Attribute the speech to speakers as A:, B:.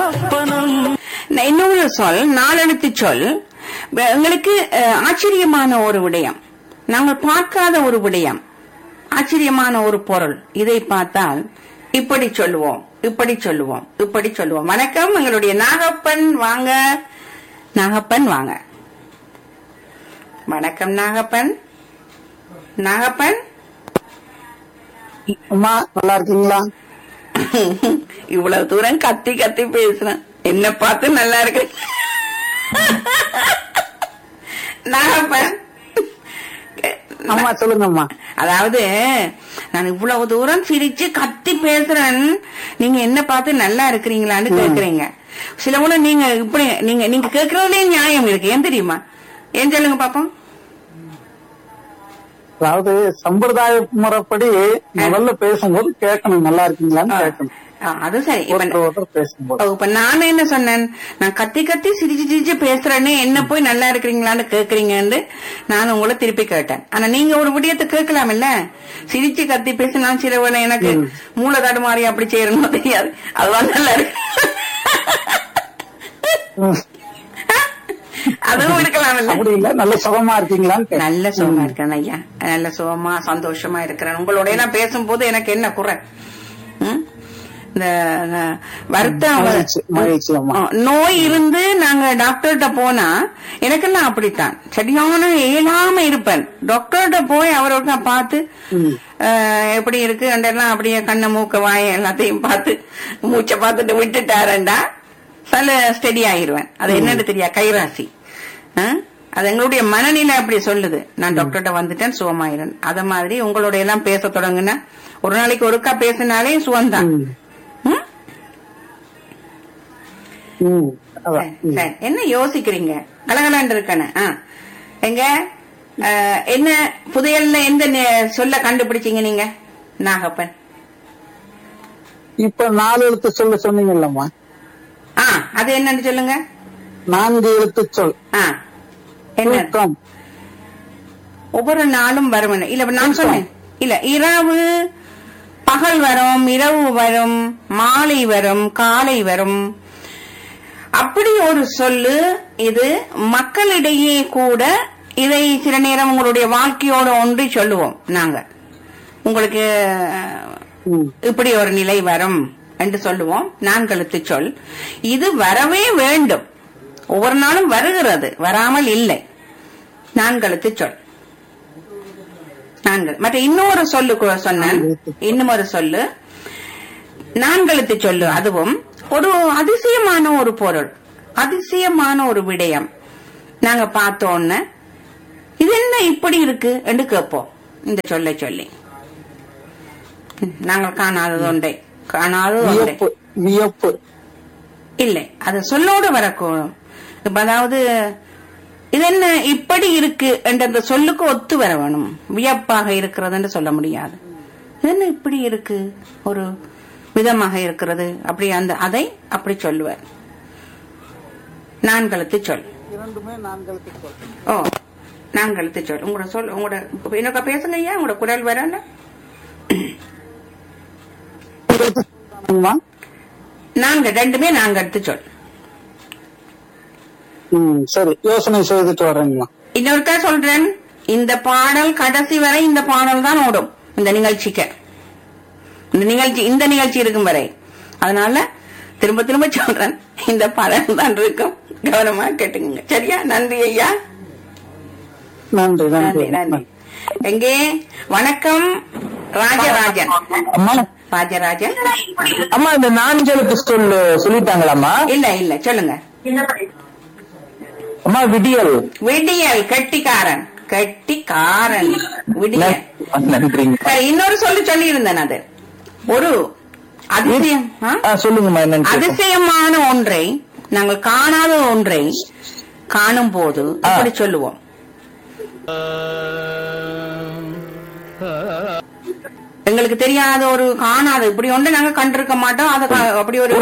A: சொப்பனம்
B: இன்னொரு சொல் நாலெழுத்து சொல் வ- எங்களுக்கு அஹ், ஆச்சரியமான ஒரு விடயம் நாங்கள் பார்க்காத ஒரு விடயம் ஆச்சரியமான ஒரு பொருள் இதை பார்த்தால் இப்படி சொல்லுவோம் இப்படி சொல்லுவோம் இப்படி சொல்லுவோம் வணக்கம் எங்களுடைய நாகப்பன் வாங்க நாகப்பன் வாங்க வணக்கம் நாகப்பன் நாகப்பன்
C: அம்மா நல்லா இருக்கீங்களா
B: இவ்வளவு தூரம் கத்தி கத்தி பேசுறேன் என்ன பார்த்து நல்லா இருக்கு நாகப்பன்
C: அம்மா சொல்லுங்கம்மா
B: அதாவது நான் இவ்வளவு தூரம் சிரிச்சு கத்தி பேசுறேன் நீங்க என்ன பார்த்து நல்லா இருக்கிறீங்களான்னு கேக்குறீங்க சில உடனே நீங்க இப்படி நீங்க நீங்க கேக்குறதுலயே நியாயம் இருக்கு ஏன் தெரியுமா ஏன் சொல்லுங்க பாப்போம்
C: அதாவது சம்பிரதாய முறைப்படி முதல்ல பேசும்போது கேட்கணும் நல்லா இருக்கீங்களான்னு கேட்கணும்
B: ஆ, அது சரி இப்ப
C: ஒருத்தர் ஒருத்தர் பேசும்போது
B: ஓ, இப்ப நான் என்ன சொன்னேன் நான் கத்தி கத்தி சிரிச்சு சிரிச்சு பேசுறேன்னு என்ன போய் நல்லா இருக்கிறீங்களான்னு கேக்குறீங்கன்னு நான் உங்களை திருப்பி கேட்டேன் ஆனா நீங்க ஒரு விடயத்தை கேட்கலாம் இல்ல சிரிச்சு கத்தி பேசினா சிலவன எனக்கு மூளை தடுமாறி அப்படி செய்யறணும் தெரியாது அதுதான் நல்லா இருக்கு
C: ம்,
B: அதுவும் இருக்கலாம் இல்ல
C: அப்படி இல்ல நல்ல சுகமா இருக்கீங்களான்னு கேட்கணும்.
B: நல்ல சுகமா இருக்கிறேன் ஐயா நல்ல சுகமா சந்தோஷமா இருக்கிறேன் உங்களோட எல்லாம் பேசும்போது எனக்கு என்ன குறை ம்? இந்த இந்த வருத்தம்
C: மகிழ்ச்சி, மகிழ்ச்சி அம்மா.
B: ஆ, நோய் இருந்து நாங்க டாக்டர்கிட்ட போனா எனக்கெல்லாம் அப்படித்தான் சரியான இயலாம இருப்பேன் டாக்டர்கிட்ட போய் அவரோட பார்த்து
C: ம்.
B: அஹ், எப்படி இருக்கு அண்டெல்லாம் அப்படியே கண்ண மூக்க வாய எல்லாத்தையும் பார்த்து மூச்சை பார்த்துட்டு விட்டுட்டாரண்டா சில ஸ்டெடி ஆயிருவேன் அது என்னன்னு தெரியா கைராசி ஆ? அது எங்களுடைய மனநிலை அப்படி சொல்லுது நான் டாக்டர்கிட்ட வந்துட்டேன் சுகமாயிரன் அத மாதிரி உங்களோட எல்லாம் பேச தொடங்குனா ஒரு நாளைக்கு ஒருக்கா பேசினாலே சுகம்தான்
C: ம்.
B: ம்?
C: ம், அதான்.
B: சரி, சரி. என்ன யோசிக்கிறீங்க கலகலான் இருக்கன எங்க அஹ், என்ன புதையல்ல எந்த நெ- சொல்ல கண்டுபிடிச்சீங்க நீங்க நாகப்பன்
C: இப்ப நாலு எழுத்து சொல்ல சொன்னீங்கல்லம்மா
B: ஆ அது என்னன்னு சொல்லுங்க
C: நான்கு எழுத்து சொல்
B: ஆ என்ன
C: தூக்கம்
B: ஒவ்வொரு நாளும் வரும் இல்ல இப்ப நான் சொன்னேன் இல்ல இரவு பகல் வரும் இரவு வரும் மாலை வரும் காலை வரும் அப்படி ஒரு சொல்லு இது மக்களிடையே கூட இதை சில நேரம் உங்களுடைய வாழ்க்கையோட ஒன்றி சொல்லுவோம் நாங்க உங்களுக்கு
C: ம்,
B: இப்படி ஒரு நிலை வரும் என்று சொல்லுவோம் நான்கெழுத்து சொல் இது வரவே வேண்டும் ஒவ்வொரு நாளும் வருகிறது வராமல் இல்லை நான்கெழுத்து சொல் நான்கு மற்ற இன்னொரு சொல்லு கூட சொன்னேன் இன்னும் ஒரு சொல்லு நான்கெழுத்து சொல்லு அதுவும் ஒரு அதிசயமான ஒரு பொருள் அதிசயமான ஒரு விடயம் நாங்க பார்த்தோன்னு இது என்ன இப்படி இருக்கு என்று கேட்போம் இந்த சொல்லை சொல்லி நாங்கள் காணாதது ஒன்றை காணாதது ஒன்றை
C: வியப்பு வியப்பு
B: இல்லை அது சொல்லோடு வரக்கூடும் இப்ப அதாவது இது என்ன இப்படி இருக்கு என்ற அந்த சொல்லுக்கு ஒத்து வர வேணும் வியப்பாக இருக்கிறதுன்னு சொல்ல முடியாது இது என்ன இப்படி இருக்கு ஒரு விதமாக இருக்கிறது அப்படி அந்த அதை அப்படி சொல்லுவார் நான்கழுத்து சொல்
C: இரண்டுமே நான்கு எழுத்து சொல்
B: ஓ நான்கழுத்து சொல் உங்களோட சொல் உங்களோட என்னக்கா பேசுங்க ஐயா உங்களோட குரல் வரல
C: அம்மா?
B: நான்கு ரெண்டுமே நான்கழுத்து சொல்
C: ம் சரி யோசனை செய்துட்டு வர்றேங்கம்மா
B: இன்னொருக்கா சொல்றேன் இந்த பாடல் கடைசி வரை இந்த பாடல் தான் ஓடும் இந்த நிகழ்ச்சிக்கு இந்த நிகழ்ச்சி இந்த நிகழ்ச்சி இருக்கும் வரை அதனால திரும்ப திரும்ப சொல்றேன் இந்த பாடல் தான் இருக்கும் கவனமா கேட்டுங்க சரியா நன்றி ஐயா
C: நன்றி
B: நன்றி
C: நன்றி
B: நன்றி எங்கே வணக்கம் ராஜராஜன்
D: அம்மா
B: ராஜராஜன்
D: அம்மா இந்த நான்கு எழுத்து சொல் சொல்லிட்டாங்களாம்மா
B: இல்ல இல்ல சொல்லுங்க
D: அம்மா விடியல்
B: விடியல் கெட்டிக்காரன் கெட்டிக்காரன் விடியல்
D: நன்றிங்க
B: சரி, இன்னொரு சொல்லி சொல்லி இருந்தேன் அது ஒரு அதிசயம் ஆ?
D: ஆ, சொல்லுங்கம்மா என்னன்னு கேட்போம்.
B: அதிசயமான ஒன்றை நாங்கள் காணாத ஒன்றை காணும் போது அப்படி சொல்லுவோம் எங்களுக்கு தெரியாத ஒரு காணாத இப்படி ஒன்றை நாங்க கண்டிருக்க மாட்டோம் அதை கா- அப்படி ஒரு